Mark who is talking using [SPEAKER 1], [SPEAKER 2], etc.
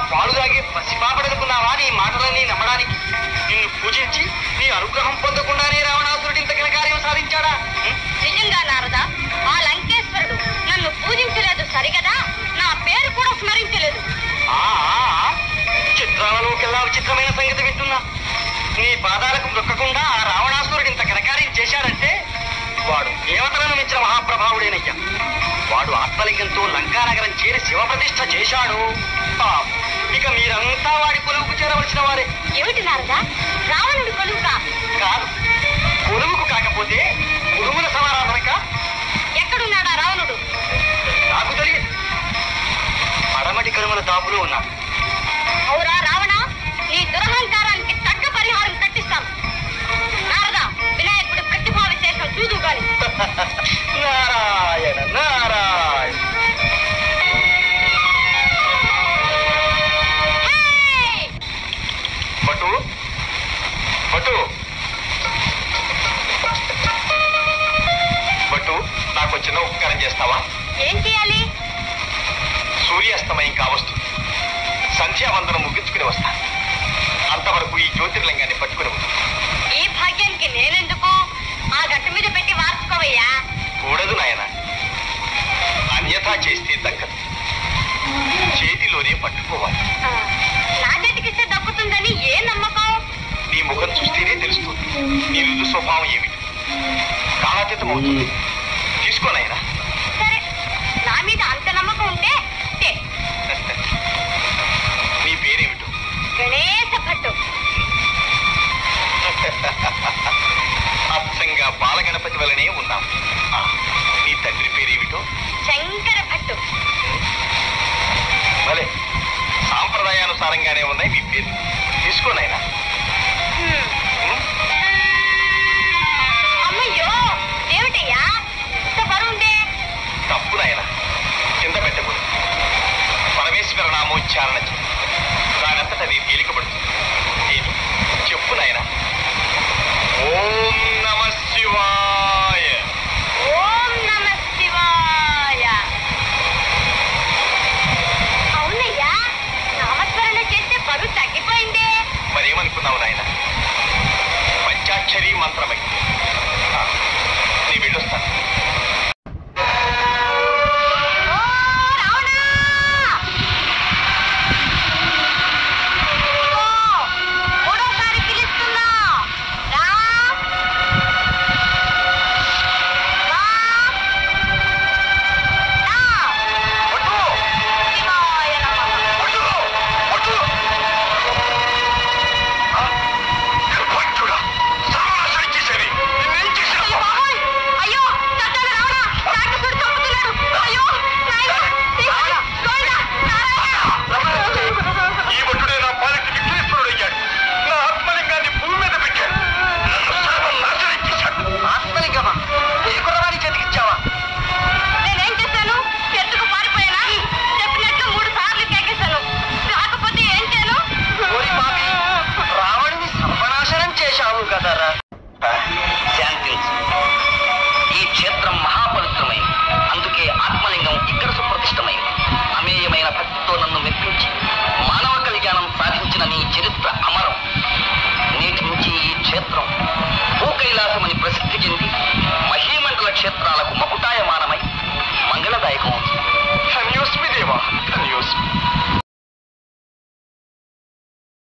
[SPEAKER 1] పాలు తాగి పసిపాపడనుకున్నావా నీ మాటలన్నీ నమ్మడానికి నిన్ను పూజించి నీ అనుగ్రహం పొందకుండానే రావణాసురుడు ఇంత కార్యం సాధించాడా ఉం?
[SPEAKER 2] నిజంగా నారదా ఆ లంకేశ్వరుడు నన్ను పూజించలేదు సరిగదా నా పేరు కూడా స్మరించలేదు
[SPEAKER 1] ఆ, ఆ, ఆ. చిత్రాలలోకెల్లా విచిత్రమైన సంగతి వింటున్నా నీ పాదాలకు మొక్కకుండా ఆ రావణాసురుడు ఇంత ఘనకార్యం చేశాడంటే వాడు దేవతలను మించిన మహాప్రభావుడేనయ్యా వాడు ఆత్మలింగంతో లంకానగరం చేరి శివప్రతిష్ఠ చేశాడు పాపం. ఇక మీరంతా వాడి కొలువుకు చేరవలసిన వారే
[SPEAKER 2] ఏమిటి నారదా రావణుడి కొలువుగా
[SPEAKER 1] కాదు కొలువుకు కాకపోతే కురుముల సమారాధనక
[SPEAKER 2] ఎక్కడున్నాడా రావణుడు
[SPEAKER 1] నాకు తెలియదు పడమటి కరుముల దాపులో ఉన్నాడు
[SPEAKER 2] అవురా రావణ నీ దురహంకారానికి తగ్గ పరిహారం కట్టిస్తాం నారదా వినాయకుడి ప్రతిభా విశేషం చూదు గాని
[SPEAKER 1] నారాయణ నారాయణ
[SPEAKER 2] హే!
[SPEAKER 1] బటు బటు బటు నాకు చిన్న ఉపకారం చేస్తావా
[SPEAKER 2] ఏం చేయాలి
[SPEAKER 1] సూర్యాస్తమయం కావస్తుంది సంధ్యావందనం ముగించుకుని వస్తాను అంతవరకు ఈ జ్యోతిర్లింగాన్ని పట్టుకుని ఉంది
[SPEAKER 2] ఈ భాగ్యానికి నేనెందుకు ఆ గట్టు మీద పెట్టి మార్చుకోవయ్యా
[SPEAKER 1] కూడదు నాయన అన్యథా చేస్తే దక్కదు చేతిలోనే పట్టుకోవాలి
[SPEAKER 2] ఆ, నా చేతికిస్తే దక్కుతుందని ఏ నమ్మకం
[SPEAKER 1] నీ ముఖం చూస్తేనే తెలుస్తుంది నీ రుజు స్వభావం ఏమిటి కాలాతీతం అవుతుంది తీసుకోనైనా
[SPEAKER 2] సరే నా మీద అంత నమ్మకం ఉంటే తే.
[SPEAKER 1] నీ పేరేమిటో
[SPEAKER 2] గణేశ భట్టు
[SPEAKER 1] అచ్చంగా బాలగణపతి వలనే ఉన్నాం ఆ, నీ తండ్రి పేరేమిటో
[SPEAKER 2] శంకర భట్టు
[SPEAKER 1] భలే సాంప్రదాయానుసారంగానే ఉన్నాయి మీ పేరు తీసుకోనైనా
[SPEAKER 2] హ్మ్. అమ్మయ్యో ఏమిటయ్యా ఇంత బరువుందే
[SPEAKER 1] తప్పు నాయన కింద పెట్టకూడదు పరమేశ్వర నామోచ్చారణ చెయ్యి. దానంతట అది తేలికపడుతుంది ఏమి చెప్పు నాయన ఓం నమ శివాయ
[SPEAKER 2] ఓం నమ శివాయ అవునయ్యా నామస్మరణ చేస్తే బరువు తగ్గిపోయిందే
[SPEAKER 1] మరేమనుకున్నావు నాయన పంచాక్షరి మంత్రమై ఆ, నీ వెళ్ళొస్తాను
[SPEAKER 2] ఓ రావణా ఇదిగో, మూడోసారి పిలుస్తున్నా రా రా. రా.
[SPEAKER 1] పట్టు!
[SPEAKER 2] శివాయ నమః.
[SPEAKER 1] పట్టు! పట్టు! ఆ, నిర్భాగ్యుడా! సర్వనాశనం చేసేది! నిన్నేం చేశావు?
[SPEAKER 2] అయ్యో బాబోయ్! అయ్యో చట్టాల రావణా రాక్షసుడు చంపుతున్నాడు అయ్యో నాయనా శ్రీహరి గోవిందా నారాయణ
[SPEAKER 1] ఈ భటుడే నా పాలిటి విఘ్నేశ్వరుడయ్యాడు నా ఆత్మలింగాన్ని భూమి మీద పెట్టాడు నన్ను సర్వనాశనం చేశాడు ఆత్మలింగమా ఈ కుర్రవాడి చేతికిచ్చావా
[SPEAKER 2] నేనేం చేశాను చెట్టుకు పారిపోయానా చెప్పినట్లు మూడు సార్లు కేకేశాను రాకపోతే ఏం చేయను
[SPEAKER 1] ఓరి పాపి రావణుని సర్వనాశనం చేశావు కదరా శాంతించు ఈ క్షేత్రం మహాపవిత్రమైంది అందుకే ఆత్మలింగం ఇక్కడ సుప్రతిష్టమైంది అమేయమైన భక్తితో నన్ను మెప్పించి మానవ కళ్యాణం సాధించిన నీ చరిత్ర అమరం నేటి నుంచి ఈ క్షేత్రం భూకైలాసమని ప్రసిద్ధి చెంది మహీమండల క్షేత్రాలకు మకుటాయమానమై మంగళదాయకం ధన్యోస్మి దేవా ధన్యోస్మి